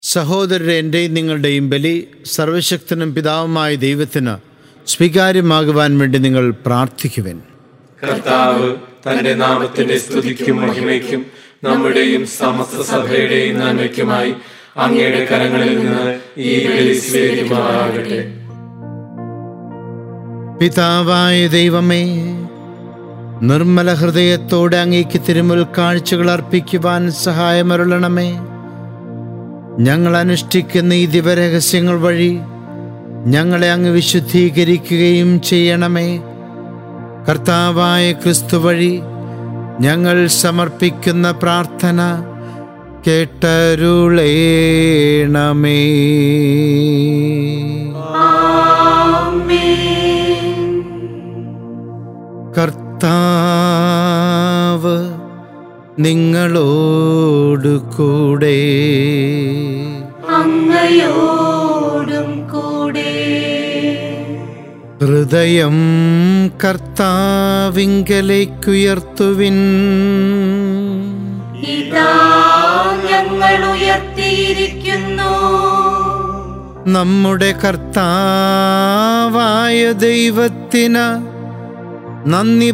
സഹോദരരെ എൻ്റെയും നിങ്ങളുടെയും ബലി സർവശക്തനും പിതാവുമായ ദൈവത്തിന് സ്വീകാര്യമാകുവാൻ വേണ്ടി നിങ്ങൾ പ്രാർത്ഥിക്കുവൻ കർത്താവ് തന്റെ നാമത്തിന്റെ സ്തുതിക്കും മഹിമയ്ക്കും നമ്മുടെയും സമസ്ത സഭയുടെയും നന്മയ്ക്കുമായി അങ്ങയുടെ കരങ്ങളിൽ നിന്ന് ഈ ബലി സ്വീകരിക്കുമാറാകട്ടെ പിതാവായ ദൈവമേ നിർമ്മല ഹൃദയത്തോടെ അങ്ങേക്ക് തിരുമുൽ കാഴ്ചകൾ അർപ്പിക്കുവാൻ സഹായമരുളണമേ ഞങ്ങൾ അനുഷ്ഠിക്കുന്ന ഈ ദിവരഹസ്യങ്ങൾ വഴി ഞങ്ങളെ അങ്ങ് വിശുദ്ധീകരിക്കുകയും ചെയ്യണമേ കർത്താവായ ക്രിസ്തു വഴി ഞങ്ങൾ സമർപ്പിക്കുന്ന പ്രാർത്ഥന കേട്ടരുളേണമേ കർത്താവ് നിങ്ങളോടു കൂടെ അങ്ങയോടും കൂടെ ഹൃദയം കർത്താവിങ്കലേക്കുയർത്തുവിൻ ഇതാ ഞങ്ങൾ ഉയർത്തിയിരിക്കുന്നു നമ്മുടെ കർത്താവായ ദൈവത്തിന് നന്ദി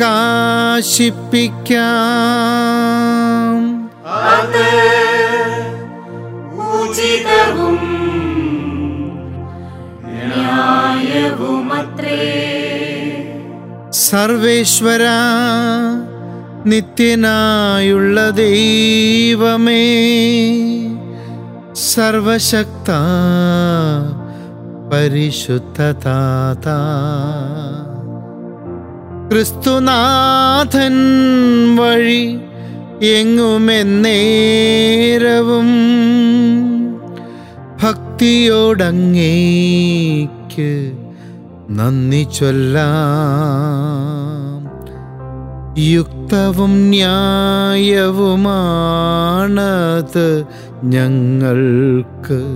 പ്രകാശിപ്പിക്കാം അത് ഉചിതവും ന്യായവുമത്രേ സർവേശ്വര നിത്യനായുള്ള ദൈവമേ സർവശക്ത പരിശുദ്ധതാത ക്രിസ്തുനാഥൻ വഴി എങ്ങുമെന്നേരവും ഭക്തിയോടങ്ങേക്ക് നന്ദി ചൊല്ലാം യുക്തവും ന്യായവുമാണത് ഞങ്ങൾക്ക്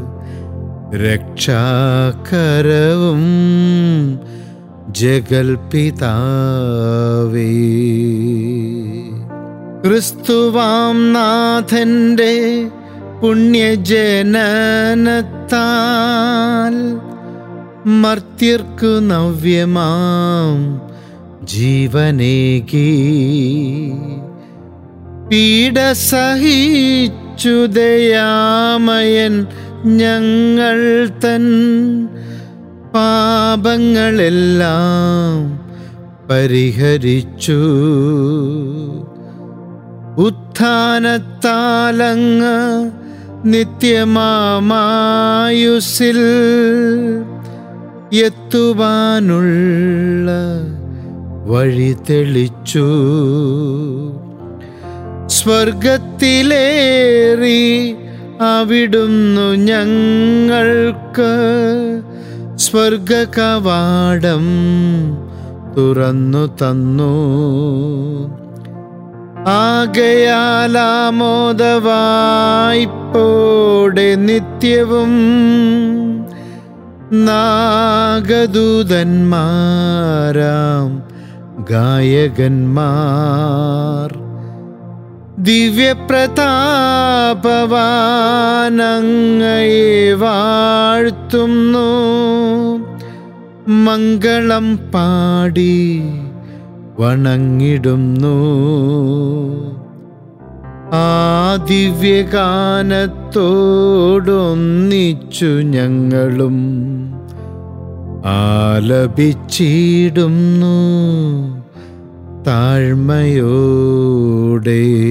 രക്ഷാകരവും ജഗൽപിതാവേ ക്രിസ്തുവാം നാഥന്റെ പുണ്യജനനത്താൽ മർത്യർക്കു നവ്യമാം ജീവനേകി പീഡ സഹിച്ചുദയാമയൻ ഞങ്ങൾ തൻ പാപങ്ങളെല്ലാം പരിഹരിച്ചു ഉത്ഥാനത്താലങ്ങ് നിത്യമാമായുസിൽ എത്തുവാനുള്ള വഴി തെളിച്ചു സ്വർഗത്തിലേറി അവിടുന്നു ഞങ്ങൾക്ക് സ്വർഗകവാടം തുറന്നു തന്നു ആകയാലാമോദവായ്പോടെ നിത്യവും നാഗദൂതന്മാരാം ഗായകന്മാർ ദിവ്യപ്രതാപവാനങ്ങയെ വാഴ്ത്തുന്നു മംഗളം പാടി വണങ്ങിടുന്നു ആ ദിവ്യഗാനത്തോടൊന്നിച്ചു ഞങ്ങളും ആലപിച്ചിടുന്നു താഴ്മയോടെ